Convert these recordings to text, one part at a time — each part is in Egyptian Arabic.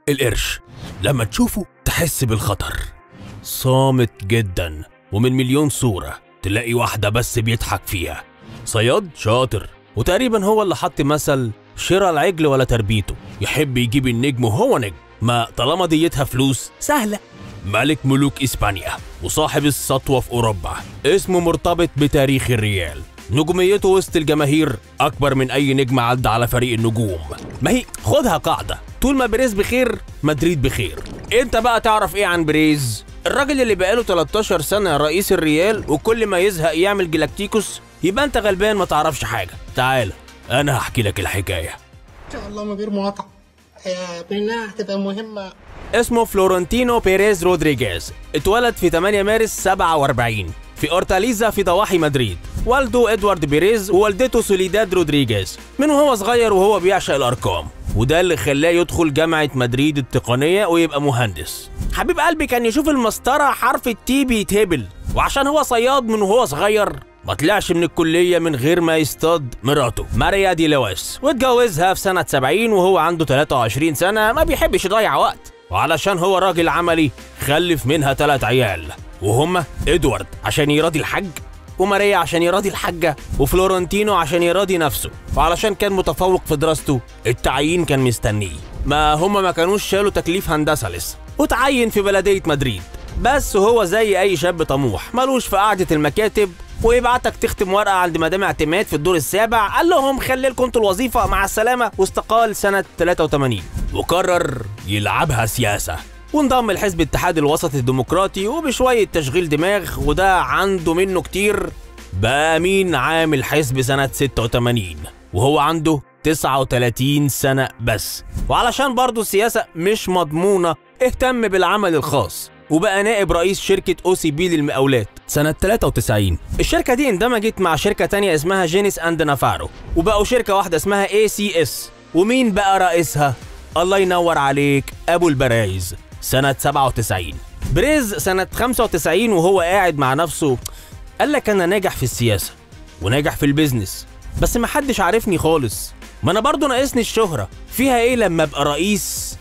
القرش لما تشوفه تحس بالخطر صامت جدا ومن مليون صورة تلاقي واحدة بس بيضحك فيها صياد شاطر وتقريبا هو اللي حط مثل شراء العجل ولا تربيته يحب يجيب النجم وهو نجم ما طالما ديتها فلوس سهلة ملك ملوك إسبانيا وصاحب السطوة في أوروبا اسمه مرتبط بتاريخ الريال نجوميته وسط الجماهير أكبر من أي نجم عدى على فريق النجوم ما هي خدها قاعدة طول ما بريز بخير مدريد بخير انت بقى تعرف ايه عن بريز الراجل اللي بقاله 13 سنة رئيس الريال وكل ما يزهق يعمل جلاكتيكوس يبقى انت غلبان ما تعرفش حاجة تعال انا هحكي لك الحكاية ان شاء الله من غير مقاطعه آه، بانها هتبقى مهمه اسمه فلورنتينو بيريز رودريجيز اتولد في 8 مارس 47 في اورتاليزا في ضواحي مدريد والده ادوارد بيريز ووالدته سوليداد رودريجيز من وهو صغير وهو بيعشق الارقام وده اللي خلاه يدخل جامعة مدريد التقنية ويبقى مهندس حبيب قلبي كان يشوف المسطرة حرف التي بيتهبل وعشان هو صياد من وهو صغير ما طلعش من الكلية من غير ما يصطاد مراته ماريا دي لويس واتجوزها في سنة 70 وهو عنده 23 سنة ما بيحبش يضيع وقت وعلشان هو راجل عملي خلف منها ثلاث عيال وهما ادوارد عشان يراضي الحاج وماريا عشان يراضي الحاجة وفلورنتينو عشان يراضي نفسه وعلشان كان متفوق في دراسته التعيين كان مستنيه ما هما ما كانوش شالوا تكليف هندسة لسه وتعين في بلدية مدريد بس هو زي أي شاب طموح ملوش في قعدة المكاتب ويبعتك تختم ورقة عند مدام اعتماد في الدور السابع قال لهم خلي لكم انتوا الوظيفة مع السلامة واستقال سنة 83 وقرر يلعبها سياسة وانضم لحزب اتحاد الوسط الديمقراطي وبشوية تشغيل دماغ وده عنده منه كتير بقى أمين عام الحزب سنة 86 وهو عنده 39 سنة بس وعلشان برضه السياسة مش مضمونة اهتم بالعمل الخاص وبقى نائب رئيس شركة او سي بي للمقاولات سنة 93 الشركة دي اندمجت مع شركة تانية اسمها جينيس اند نافارو وبقوا شركة واحدة اسمها اي سي اس ومين بقى رئيسها؟ الله ينور عليك ابو البرايز سنة 97 بريز سنة 95 وهو قاعد مع نفسه قال لك انا ناجح في السياسة وناجح في البيزنس بس محدش عارفني خالص ما انا برضه ناقصني الشهرة فيها ايه لما ابقى رئيس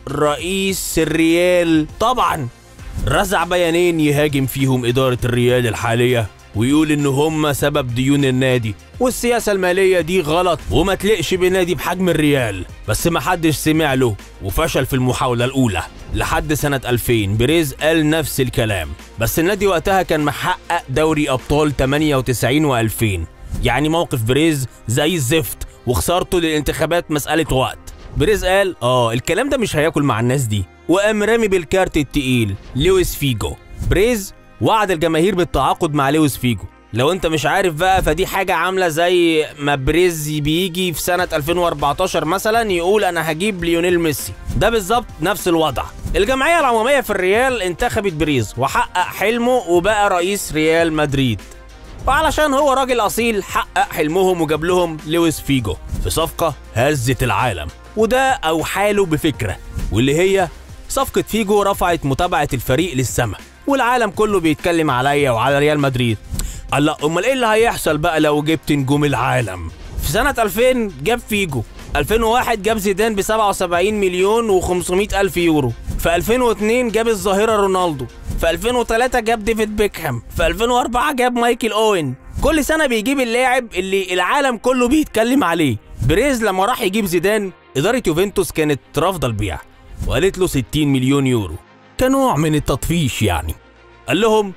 رئيس الريال طبعا رزع بيانين يهاجم فيهم إدارة الريال الحالية ويقول إن هم سبب ديون النادي والسياسة المالية دي غلط وما تلقش بنادي بحجم الريال بس ما حدش سمع له وفشل في المحاولة الأولى لحد سنة 2000 بريز قال نفس الكلام بس النادي وقتها كان محقق دوري أبطال 98 و2000 يعني موقف بريز زي الزفت وخسارته للانتخابات مسألة وقت بريز قال اه الكلام ده مش هياكل مع الناس دي وقام رامي بالكارت التقيل لويس فيجو بريز وعد الجماهير بالتعاقد مع لويس فيجو لو انت مش عارف بقى فدي حاجة عاملة زي ما بريز بيجي في سنة 2014 مثلا يقول انا هجيب ليونيل ميسي ده بالظبط نفس الوضع الجمعية العمومية في الريال انتخبت بريز وحقق حلمه وبقى رئيس ريال مدريد وعلشان هو راجل اصيل حقق حلمهم وجاب لهم لويس فيجو في صفقة هزت العالم وده اوحاله بفكرة واللي هي صفقة فيجو رفعت متابعة الفريق للسما والعالم كله بيتكلم عليا وعلى ريال مدريد قال لا امال ايه اللي هيحصل بقى لو جبت نجوم العالم في سنة 2000 جاب فيجو 2001 جاب زيدان ب 77 مليون و500 ألف يورو في 2002 جاب الظاهرة رونالدو في 2003 جاب ديفيد بيكهام في 2004 جاب مايكل اوين كل سنة بيجيب اللاعب اللي العالم كله بيتكلم عليه بريز لما راح يجيب زيدان إدارة يوفنتوس كانت رافضة البيع وقالت له 60 مليون يورو كنوع من التطفيش يعني قال لهم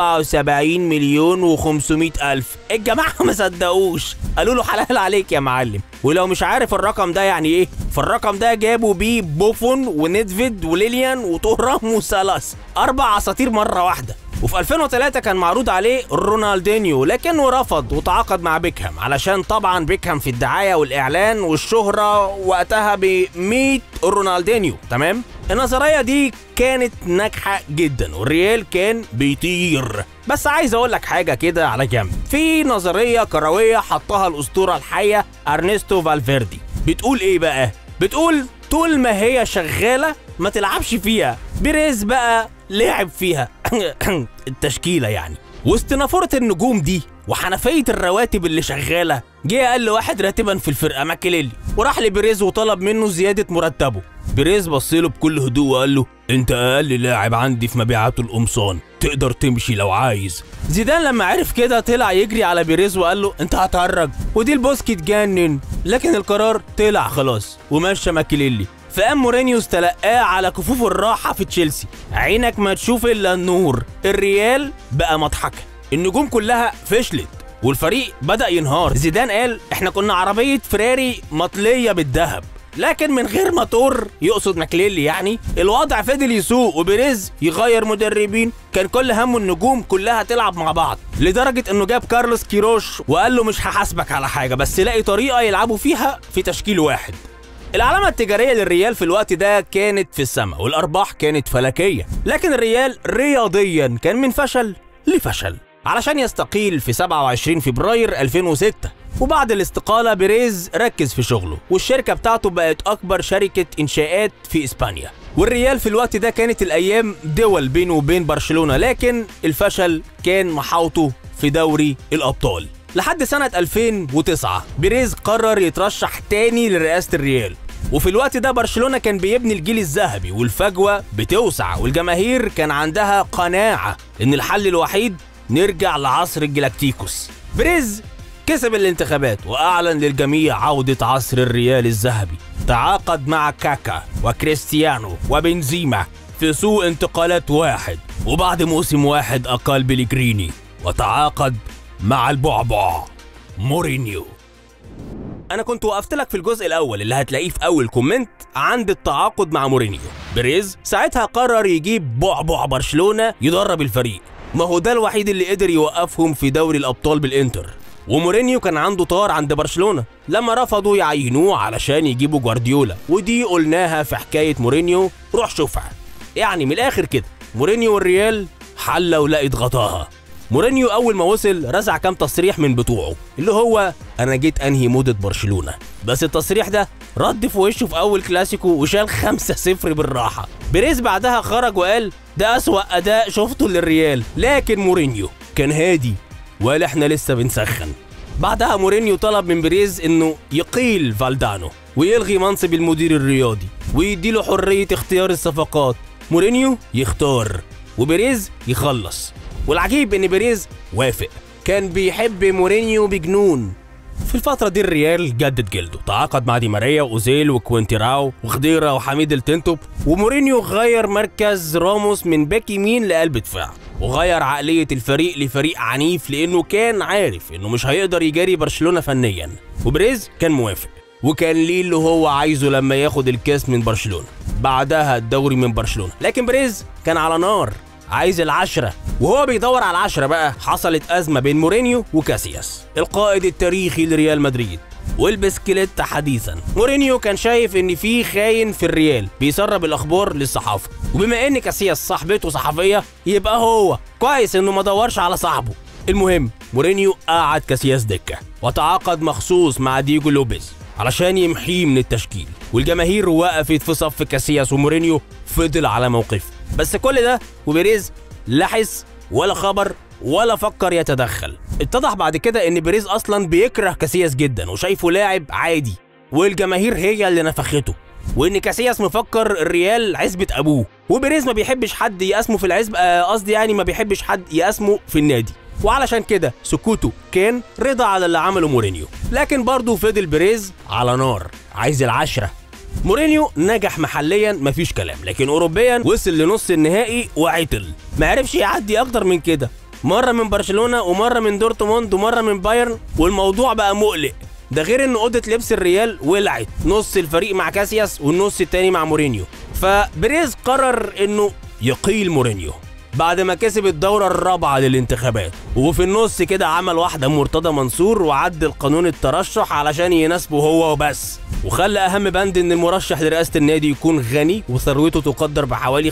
77 مليون و500 ألف الجماعة ما صدقوش قالوا له حلال عليك يا معلم ولو مش عارف الرقم ده يعني ايه فالرقم ده جابوا بيه بوفون وندفيد وليليان وتهرام وسالاس أربع أساطير مرة واحدة وفي 2003 كان معروض عليه رونالدينيو لكنه رفض وتعاقد مع بيكهام علشان طبعا بيكهام في الدعايه والاعلان والشهره وقتها ب 100 رونالدينيو تمام النظريه دي كانت ناجحه جدا والريال كان بيطير بس عايز اقول لك حاجه كده على جنب في نظريه كرويه حطها الاسطوره الحيه ارنستو فالفيردي بتقول ايه بقى بتقول طول ما هي شغاله ما تلعبش فيها بيريز بقى لعب فيها التشكيله يعني وسط نافوره النجوم دي وحنفيه الرواتب اللي شغاله جه اقل واحد راتبا في الفرقه ماكيليلي وراح لبيريز وطلب منه زياده مرتبه بيريز بص له بكل هدوء وقال له انت اقل لاعب عندي في مبيعات القمصان تقدر تمشي لو عايز زيدان لما عرف كده طلع يجري على بيريز وقال له انت هتهرج ودي البوسكي اتجنن لكن القرار طلع خلاص ومشى ماكيليلي فقام مورينيو استلقاه على كفوف الراحة في تشيلسي عينك ما تشوف إلا النور الريال بقى مضحكة النجوم كلها فشلت والفريق بدأ ينهار زيدان قال احنا كنا عربية فراري مطلية بالذهب لكن من غير موتور يقصد ماكليلي يعني الوضع فضل يسوق وبيريز يغير مدربين كان كل همه النجوم كلها تلعب مع بعض لدرجة انه جاب كارلوس كيروش وقال له مش هحاسبك على حاجة بس لاقي طريقة يلعبوا فيها في تشكيل واحد العلامة التجارية للريال في الوقت ده كانت في السماء والأرباح كانت فلكية لكن الريال رياضيا كان من فشل لفشل علشان يستقيل في 27 فبراير 2006 وبعد الاستقالة بيريز ركز في شغله والشركة بتاعته بقت أكبر شركة إنشاءات في إسبانيا والريال في الوقت ده كانت الأيام دول بينه وبين برشلونة لكن الفشل كان محاوطه في دوري الأبطال لحد سنة 2009 بيريز قرر يترشح تاني لرئاسة الريال وفي الوقت ده برشلونة كان بيبني الجيل الذهبي والفجوة بتوسع والجماهير كان عندها قناعة إن الحل الوحيد نرجع لعصر الجلاكتيكوس بريز كسب الانتخابات وأعلن للجميع عودة عصر الريال الذهبي تعاقد مع كاكا وكريستيانو وبنزيما في سوق انتقالات واحد وبعد موسم واحد أقال بليجريني وتعاقد مع البعبع مورينيو انا كنت وقفت لك في الجزء الاول اللي هتلاقيه في اول كومنت عند التعاقد مع مورينيو بريز ساعتها قرر يجيب بعبع برشلونه يدرب الفريق ما هو ده الوحيد اللي قدر يوقفهم في دوري الابطال بالانتر ومورينيو كان عنده طار عند برشلونه لما رفضوا يعينوه علشان يجيبوا جوارديولا ودي قلناها في حكايه مورينيو روح شوفها يعني من الاخر كده مورينيو والريال حله ولقت غطاها مورينيو اول ما وصل رزع كام تصريح من بتوعه اللي هو انا جيت انهي موضه برشلونه بس التصريح ده رد في وشه في اول كلاسيكو وشال 5-0 بالراحه بيريز بعدها خرج وقال ده اسوا اداء شفته للريال لكن مورينيو كان هادي وقال احنا لسه بنسخن بعدها مورينيو طلب من بيريز انه يقيل فالدانو ويلغي منصب المدير الرياضي ويديله حريه اختيار الصفقات مورينيو يختار وبيريز يخلص والعجيب ان بيريز وافق كان بيحب مورينيو بجنون في الفترة دي الريال جدد جلده تعاقد مع دي ماريا وأوزيل وكوينتيراو وخضيرة وحميد التنتوب ومورينيو غير مركز راموس من باك يمين لقلب دفاع وغير عقلية الفريق لفريق عنيف لأنه كان عارف إنه مش هيقدر يجاري برشلونة فنيا وبريز كان موافق وكان ليه اللي هو عايزه لما ياخد الكاس من برشلونة بعدها الدوري من برشلونة لكن بريز كان على نار عايز العشرة وهو بيدور على العشرة بقى حصلت أزمة بين مورينيو وكاسياس القائد التاريخي لريال مدريد والبسكليت حديثا مورينيو كان شايف ان في خاين في الريال بيسرب الاخبار للصحافه وبما ان كاسياس صاحبته صحفيه يبقى هو كويس انه ما دورش على صاحبه المهم مورينيو قعد كاسياس دكه وتعاقد مخصوص مع ديجو لوبيز علشان يمحيه من التشكيل والجماهير وقفت في صف كاسياس ومورينيو فضل على موقفه بس كل ده وبيريز لا حس ولا خبر ولا فكر يتدخل اتضح بعد كده ان بيريز اصلا بيكره كاسياس جدا وشايفه لاعب عادي والجماهير هي اللي نفخته وان كاسياس مفكر الريال عزبة ابوه وبيريز ما بيحبش حد يقاسمه في العزب آه، قصدي يعني ما بيحبش حد يقاسمه في النادي وعلشان كده سكوته كان رضا على اللي عمله مورينيو لكن برضه فضل بيريز على نار عايز العشرة مورينيو نجح محليا مفيش كلام لكن اوروبيا وصل لنص النهائي وعطل ما عرفش يعدي اكتر من كده مره من برشلونه ومره من دورتموند ومره من بايرن والموضوع بقى مقلق ده غير ان اوضه لبس الريال ولعت نص الفريق مع كاسياس والنص التاني مع مورينيو فبريز قرر انه يقيل مورينيو بعد ما كسب الدورة الرابعة للانتخابات وفي النص كده عمل واحدة مرتضى منصور وعدل قانون الترشح علشان يناسبه هو وبس وخلى أهم بند إن المرشح لرئاسة النادي يكون غني وثروته تقدر بحوالي 15%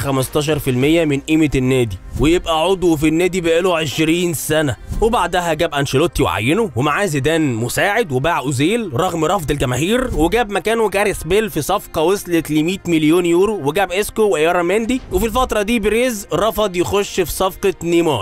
من قيمة النادي ويبقى عضو في النادي بقاله 20 سنة وبعدها جاب أنشيلوتي وعينه ومعاه زيدان مساعد وباع أوزيل رغم رفض الجماهير وجاب مكانه جاريث بيل في صفقة وصلت ل 100 مليون يورو وجاب اسكو وإيارا ميندي وفي الفترة دي بريز رفض يخش في صفقة نيمار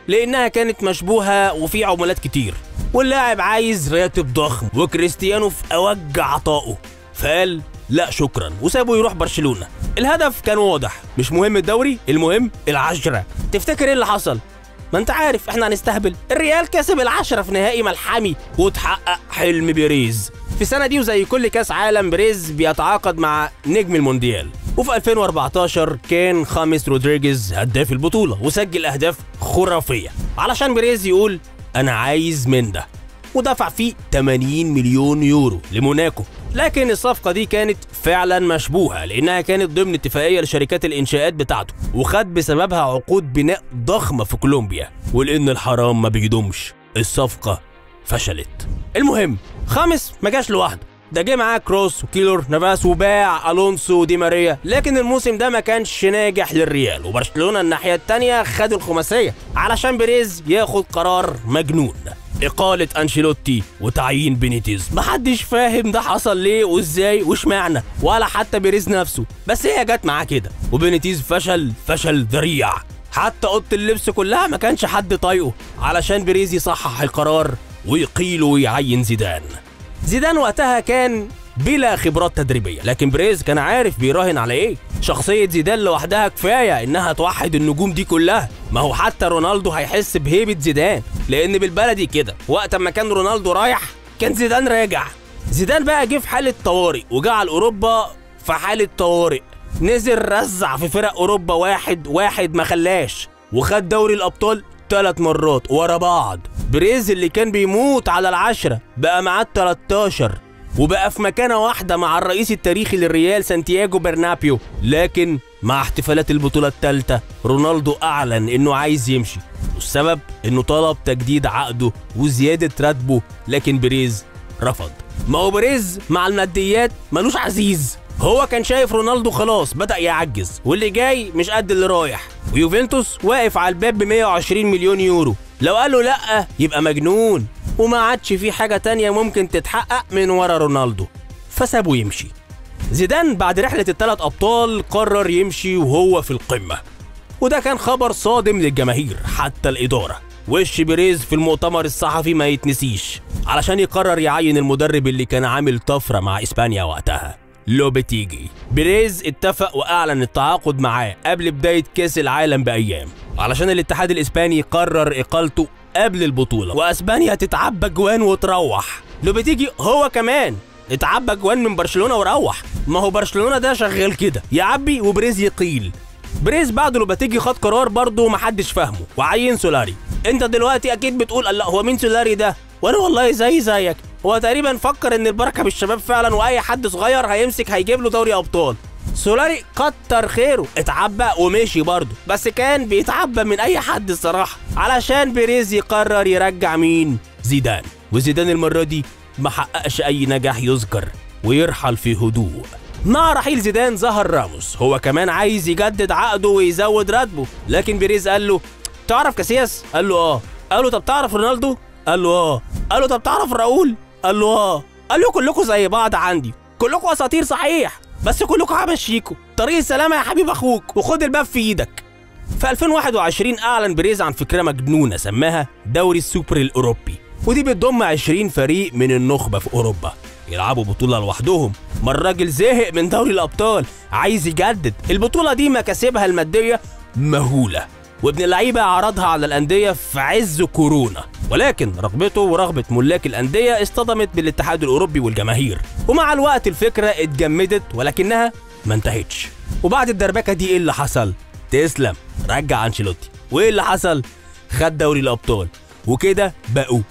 لانها كانت مشبوهه وفي عمولات كتير واللاعب عايز راتب ضخم وكريستيانو في اوج عطائه فقال لا شكرا وسابه يروح برشلونه الهدف كان واضح مش مهم الدوري المهم العشرة تفتكر ايه اللي حصل ما انت عارف احنا هنستهبل الريال كسب العشرة في نهائي ملحمي وتحقق حلم بيريز في سنة دي وزي كل كاس عالم بريز بيتعاقد مع نجم المونديال وفي 2014 كان خامس رودريجيز هداف البطولة وسجل أهداف خرافية علشان بريز يقول أنا عايز من ده ودفع فيه 80 مليون يورو لموناكو لكن الصفقة دي كانت فعلا مشبوهة لأنها كانت ضمن اتفاقية لشركات الإنشاءات بتاعته وخد بسببها عقود بناء ضخمة في كولومبيا ولأن الحرام ما بيدومش الصفقة فشلت المهم خامس ما جاش لوحده ده جه معاه كروس وكيلور نافاس وباع الونسو ودي ماريا لكن الموسم ده ما كانش ناجح للريال وبرشلونه الناحيه الثانيه خدوا الخماسيه علشان بيريز ياخد قرار مجنون إقالة أنشيلوتي وتعيين بينيتيز محدش فاهم ده حصل ليه وإزاي واشمعنى ولا حتى بيريز نفسه بس هي جت معاه كده وبينيتيز فشل فشل ذريع حتى أوضة اللبس كلها ما كانش حد طايقه علشان بيريز يصحح القرار ويقيله ويعين زيدان زيدان وقتها كان بلا خبرات تدريبية لكن بريز كان عارف بيراهن على ايه شخصية زيدان لوحدها كفاية انها توحد النجوم دي كلها ما هو حتى رونالدو هيحس بهيبة زيدان لان بالبلدي كده وقت ما كان رونالدو رايح كان زيدان راجع زيدان بقى جه في حالة طوارئ وجعل اوروبا في حالة طوارئ نزل رزع في فرق اوروبا واحد واحد ما خلاش وخد دوري الابطال ثلاث مرات ورا بعض بريز اللي كان بيموت على العشرة بقى معاه 13 وبقى في مكانة واحدة مع الرئيس التاريخي للريال سانتياغو برنابيو لكن مع احتفالات البطولة الثالثة رونالدو أعلن إنه عايز يمشي والسبب إنه طلب تجديد عقده وزيادة راتبه لكن بريز رفض ما هو بريز مع الماديات ملوش عزيز هو كان شايف رونالدو خلاص بدأ يعجز واللي جاي مش قد اللي رايح ويوفنتوس واقف على الباب ب 120 مليون يورو لو قال له لا يبقى مجنون وما عادش في حاجة تانية ممكن تتحقق من ورا رونالدو فسابه يمشي زيدان بعد رحلة الثلاث أبطال قرر يمشي وهو في القمة وده كان خبر صادم للجماهير حتى الإدارة وش بيريز في المؤتمر الصحفي ما يتنسيش علشان يقرر يعين المدرب اللي كان عامل طفرة مع إسبانيا وقتها لوبيتيجي بيريز اتفق واعلن التعاقد معاه قبل بدايه كاس العالم بايام علشان الاتحاد الاسباني قرر اقالته قبل البطوله واسبانيا تتعبى جوان وتروح لوبيتيجي هو كمان اتعبى جوان من برشلونه وروح ما هو برشلونه ده شغال كده يعبي وبريز يقيل بريز بعد لوباتيجي خد قرار برضه محدش فاهمه وعين سولاري انت دلوقتي اكيد بتقول الله هو مين سولاري ده وانا والله زي زيك هو تقريبا فكر ان البركه بالشباب فعلا واي حد صغير هيمسك هيجيب له دوري ابطال سولاري كتر خيره اتعبى ومشي برضه بس كان بيتعبى من اي حد الصراحه علشان بيريز يقرر يرجع مين زيدان وزيدان المره دي ما حققش اي نجاح يذكر ويرحل في هدوء مع رحيل زيدان ظهر راموس هو كمان عايز يجدد عقده ويزود راتبه لكن بيريز قال له تعرف كاسياس قال له اه قال له طب تعرف رونالدو قال له اه قال له طب تعرف راؤول قال له اه قال له كلكم زي بعض عندي كلكم اساطير صحيح بس كلكم همشيكوا طريق السلامه يا حبيب اخوك وخد الباب في ايدك في 2021 اعلن بريز عن فكره مجنونه سماها دوري السوبر الاوروبي ودي بتضم 20 فريق من النخبه في اوروبا يلعبوا بطوله لوحدهم ما الراجل زهق من دوري الابطال عايز يجدد البطوله دي مكاسبها الماديه مهوله وابن اللعيبه عرضها على الانديه في عز كورونا ولكن رغبته ورغبه ملاك الانديه اصطدمت بالاتحاد الاوروبي والجماهير ومع الوقت الفكره اتجمدت ولكنها ما انتهتش وبعد الدربكه دي ايه اللي حصل تسلم رجع انشيلوتي وايه اللي حصل خد دوري الابطال وكده بقوا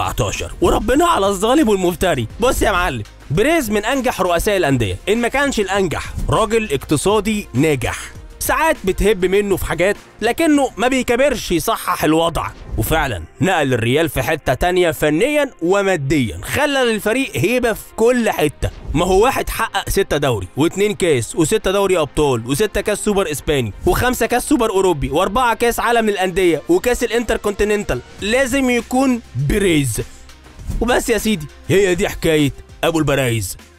14 وربنا على الظالم والمفتري بص يا معلم بريز من انجح رؤساء الانديه ان ما كانش الانجح راجل اقتصادي ناجح ساعات بتهب منه في حاجات لكنه ما بيكبرش يصحح الوضع وفعلا نقل الريال في حتة تانية فنيا وماديا خلى للفريق هيبة في كل حتة ما هو واحد حقق ستة دوري واتنين كاس وستة دوري أبطال وستة كاس سوبر إسباني وخمسة كاس سوبر أوروبي وأربعة كاس عالم الأندية وكاس الانتر كونتيننتال لازم يكون بريز وبس يا سيدي هي دي حكاية أبو البرايز